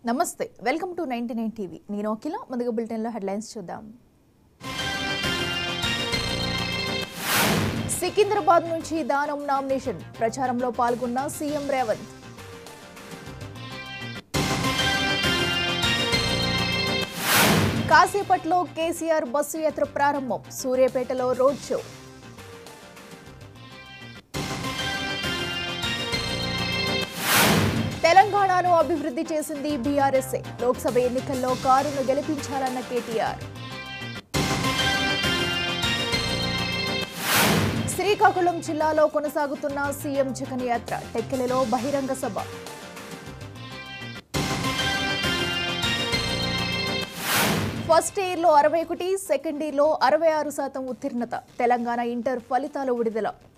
నమస్తే welcome to ninety nine TV నేను అఖిల ముందుగా బులెటిన్లో హెడ్లైన్స్ చూద్దాం సికింద్రాబాద్ నుంచి దానం నామినేషన్ ప్రచారంలో పాల్గొన్న సీఎం రేవంత్ కాసేపట్లో కేసీఆర్ బస్సు యాత్ర ప్రారంభం సూర్యాపేటలో రోడ్ షో తెలంగాణను అభివృద్ధి చేసింది బీఆర్ఎస్ఏ లోక్సభ ఎన్నికల్లో కారును గెలిపించాలన్న కేటీఆర్ శ్రీకాకుళం జిల్లాలో కొనసాగుతున్న సీఎం జగన్ యాత్ర టెక్కెలలో బహిరంగ సభ ఫస్ట్ ఇయర్లో అరవై ఒకటి సెకండ్ ఇయర్లో అరవై ఆరు శాతం ఉత్తీర్ణత తెలంగాణ ఇంటర్ ఫలితాలు విడుదల